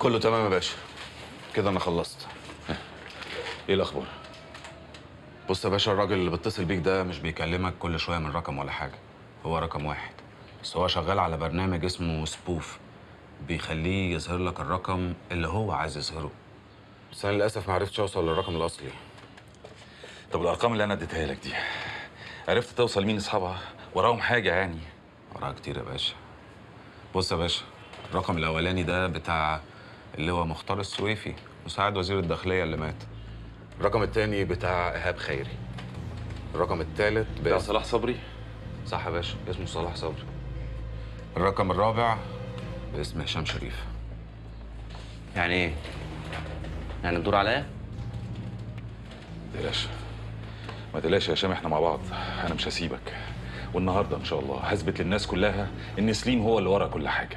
كله تمام يا باشا كده انا خلصت ايه الاخبار بص يا باشا الراجل اللي بيتصل بيك ده مش بيكلمك كل شويه من رقم ولا حاجه هو رقم واحد بس هو شغال على برنامج اسمه سبوف بيخليه يظهر لك الرقم اللي هو عايز يظهره بس انا للاسف ما عرفتش اوصل للرقم الاصلي طب الارقام اللي انا اديتها لك دي عرفت توصل مين اصحابها وراهم حاجه يعني وراها كتير يا باشا بص يا باشا الرقم الاولاني ده بتاع اللي هو مختار السويفي مساعد وزير الداخليه اللي مات الرقم التاني بتاع ايهاب خيري الرقم التالت بتاع باسم صلاح صبري صح يا باشا اسمه صلاح صبري الرقم الرابع باسم هشام شريف يعني ايه؟ يعني الدور عليا؟ ما تقلقش ما تقلقش يا هشام احنا مع بعض انا مش هسيبك والنهارده ان شاء الله هثبت للناس كلها ان سليم هو اللي ورا كل حاجه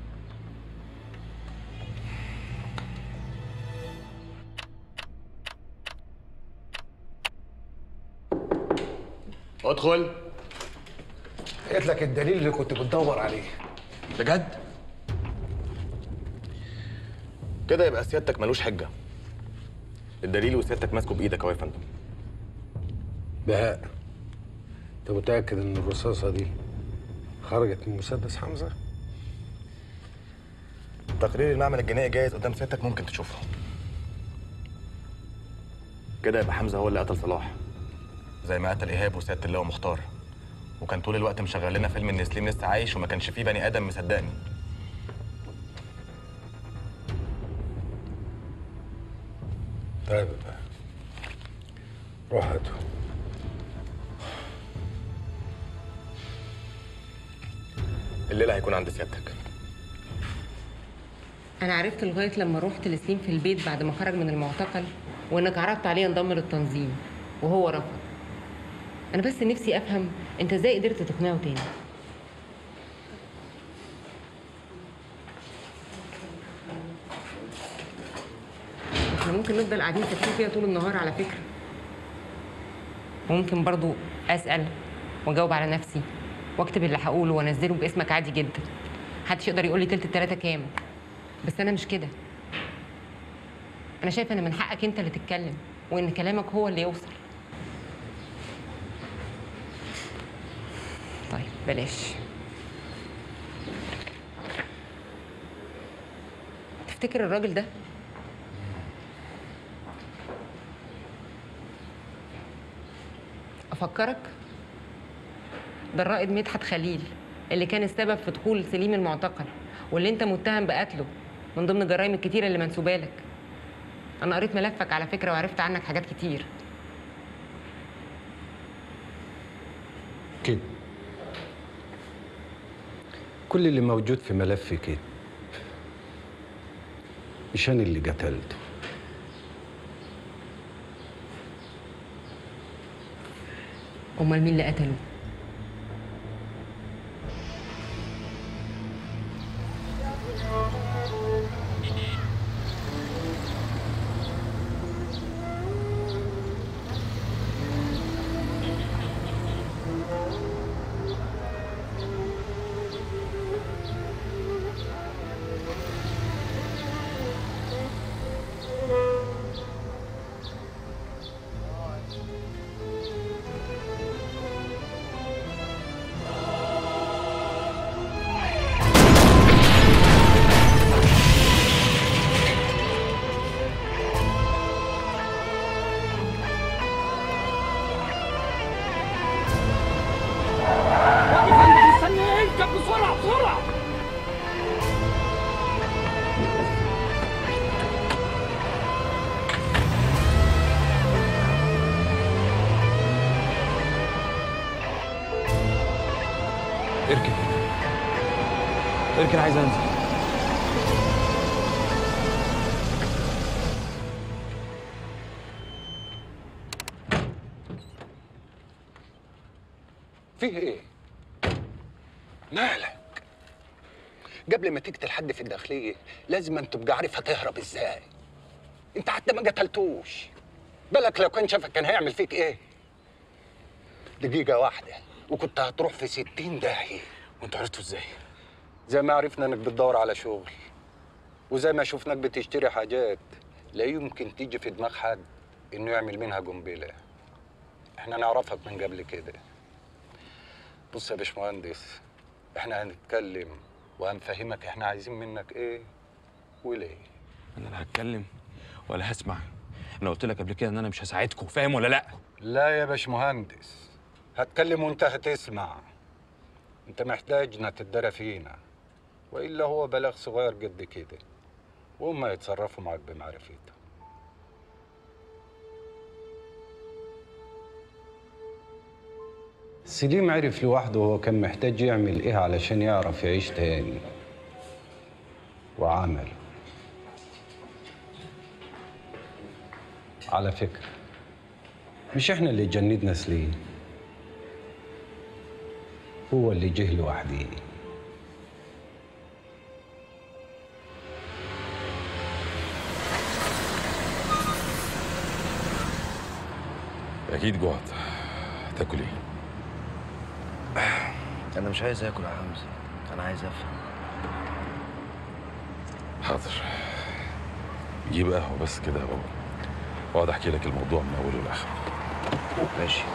ادخل لقيت لك الدليل اللي كنت بتدور عليه بجد؟ كده يبقى سيادتك ملوش حجة الدليل وسيادتك ماسكه بإيدك أهو يا فندم بهاء انت متاكد ان الرصاصه دي خرجت من مسدس حمزه تقرير المعمل الجنائي جاهز قدام سيادتك ممكن تشوفه كده يبقى حمزة هو اللي قتل صلاح زي ما قتل إيهاب وسيادة اللواء مختار وكان طول الوقت مشغل لنا فيلم إن سليم لسه عايش وما كانش فيه بني آدم مصدقني طيب بقى روح هاته الليلة هيكون عند سيادتك انا عرفت لغايه لما رحت لسليم في البيت بعد ما خرج من المعتقل وانك عرضت عليه ينضم للتنظيم وهو رفض انا بس نفسي افهم انت ازاي قدرت تقنعه تاني احنا ممكن نفضل قاعدين ساكتين فيها طول النهار على فكره ممكن برضو اسال واجاوب على نفسي واكتب اللي هقوله وانزله باسمك عادي جدا محدش يقدر يقول لي تلت التلاته كام بس انا مش كده انا شايفه ان من حقك انت اللي تتكلم وان كلامك هو اللي يوصل طيب بلاش تفتكر الراجل ده افكرك ده الرائد مدحت خليل اللي كان السبب في دخول سليم المعتقل واللي انت متهم بقتله من ضمن الجرائم الكتيره اللي منسوبه لك انا قريت ملفك على فكره وعرفت عنك حاجات كتير كده كل اللي موجود في ملفي كده مش انا اللي قتلته امال مين اللي قتله اركن اركن عايز انزل فيه ايه؟ مالك؟ قبل ما تقتل حد في الداخلية لازم أن تبقى عارف هتهرب ازاي انت حتى ما قتلتوش بالك لو كان شافك كان هيعمل فيك ايه؟ دقيقة واحدة وكنت هتروح في ستين داهية وانتوا عرفتوا ازاي؟ زي ما عرفنا انك بتدور على شغل وزي ما شفناك بتشتري حاجات لا يمكن تيجي في دماغ حد انه يعمل منها قنبله احنا نعرفك من قبل كده بص يا باشمهندس احنا هنتكلم وهنفهمك احنا عايزين منك ايه وليه انا لا هتكلم ولا هسمع انا قلت لك قبل كده ان انا مش هساعدكم فاهم ولا لا لا يا باشمهندس هتكلم وانت هتسمع انت محتاجنا تتدرى فينا والا هو بلاغ صغير قد كده وهم يتصرفوا معاك بمعرفتهم سليم عرف لوحده هو كان محتاج يعمل ايه علشان يعرف يعيش تاني وعمل على فكرة مش احنا اللي جندنا سليم هو اللي جه لوحده اكيد جوعت تاكل ايه انا مش عايز اكل يا حمزه انا عايز افهم حاضر جيب قهوه بس كده واقعد احكي لك الموضوع من اوله لاخره ماشي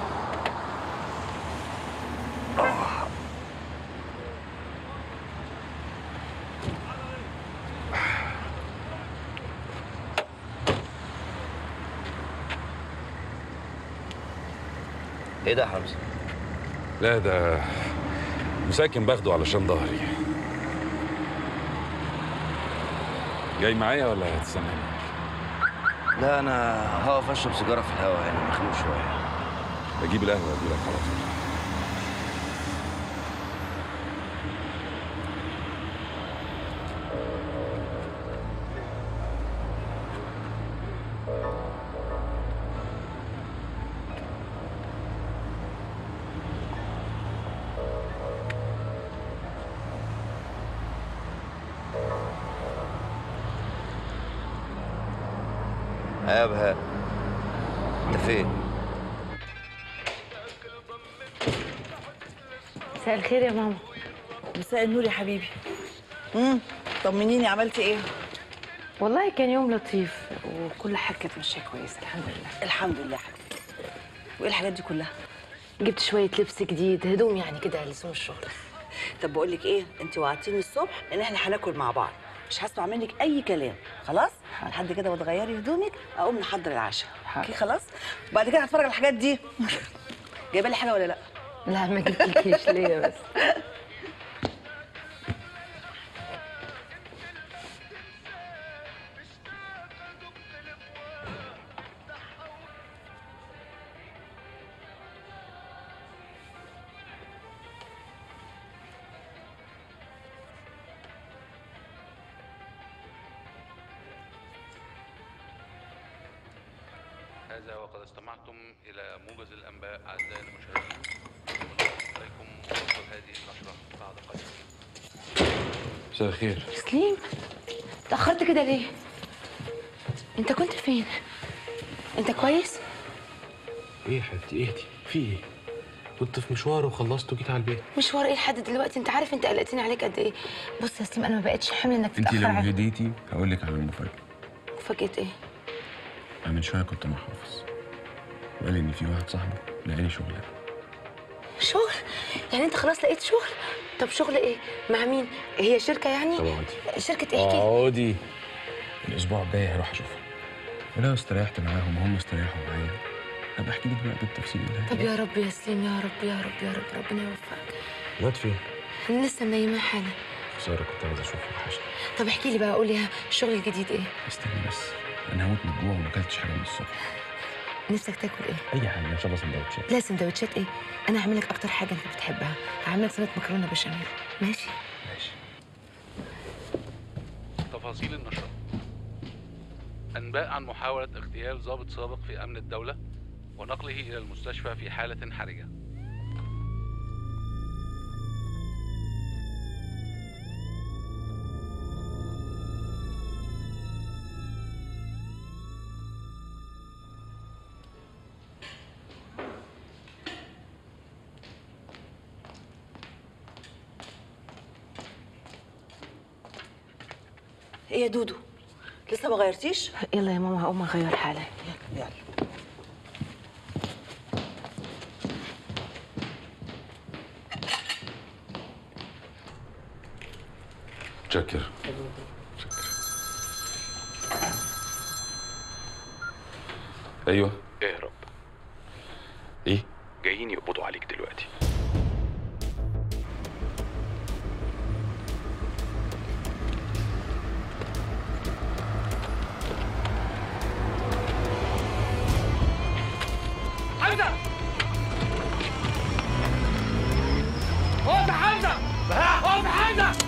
ايه ده يا حمزه لا ده مساكن باخده علشان ظهري جاي معايا ولا هتستناني لا انا هقف اشرب سيجاره في الهوا يعني مخنوق شويه بجيب القهوه اجي لك على طول يا بهاء انت فين مساء الخير يا ماما مساء النور يا حبيبي امم طمنيني عملتي ايه والله كان يوم لطيف وكل حاجه كانت ماشيه كويس الحمد لله الحمد لله يا حبيبتي وايه الحاجات دي كلها جبت شويه لبس جديد هدوم يعني كده لزوم الشغل طب بقول لك ايه انت وعدتيني الصبح ان احنا هناكل مع بعض مش هسمع منك اي كلام خلاص حاضر. لحد كده وتغيري هدومك اقوم نحضر العشاء حاضر. اوكي خلاص وبعد كده هتفرج على الحاجات دي جايبه لي حاجه ولا لا لا ما جبتلكيش ليه بس هذا وقد استمعتم إلى موجز الأنباء أعزائي المشاهدين ونقدم إليكم مفصل هذه النشرة بعد قليل مساء الخير سليم اتاخرت كده ليه انت كنت فين انت كويس ايه يا حبيبتي اهدي في ايه كنت في مشوار وخلصت وجيت على البيت مشوار ايه لحد دلوقتي انت عارف انت قلقتني عليك قد ايه بص يا سليم انا ما بقتش حمل انك انت تتاخر لو على هديتي هقول لك على المفاجاه مفاجاه ايه انا من شويه كنت مع حافظ وقال ان في واحد صاحبه لقاني شغلانه شغل يعني انت خلاص لقيت شغل طب شغل ايه مع مين هي شركه يعني طب اقعدي شركه ايه كده اقعدي الاسبوع الجاي هروح اشوفهم ولو استريحت معاهم وهم استريحوا معايا هبقى احكي لك بقى بالتفصيل اللي طب يا رب يا سليم يا رب يا رب يا رب ربنا يوفقك الواد فين؟ انا لسه منيمه حالا خساره كنت عايز اشوفك وحشني طب احكي لي بقى قول لي الشغل الجديد ايه استني بس انا هموت من الجوع وما اكلتش حاجه من الصبح نفسك تاكل ايه اي حاجه ان شاء الله سندوتشات لا سندوتشات ايه انا هعمل لك اكتر حاجه انت بتحبها هعمل لك صينيه مكرونه بشاميل ماشي ماشي تفاصيل النشرة أنباء عن محاولة اغتيال ضابط سابق في أمن الدولة ونقله إلى المستشفى في حالة حرجة ايه يا دودو لسه ما غيرتيش يلا يا ماما هقوم اغير حالا يلا شكر ايوه اهرب ايه جايين يقبضوا عليك دلوقتي حمزة اقف يا حمزة اقف يا حمزة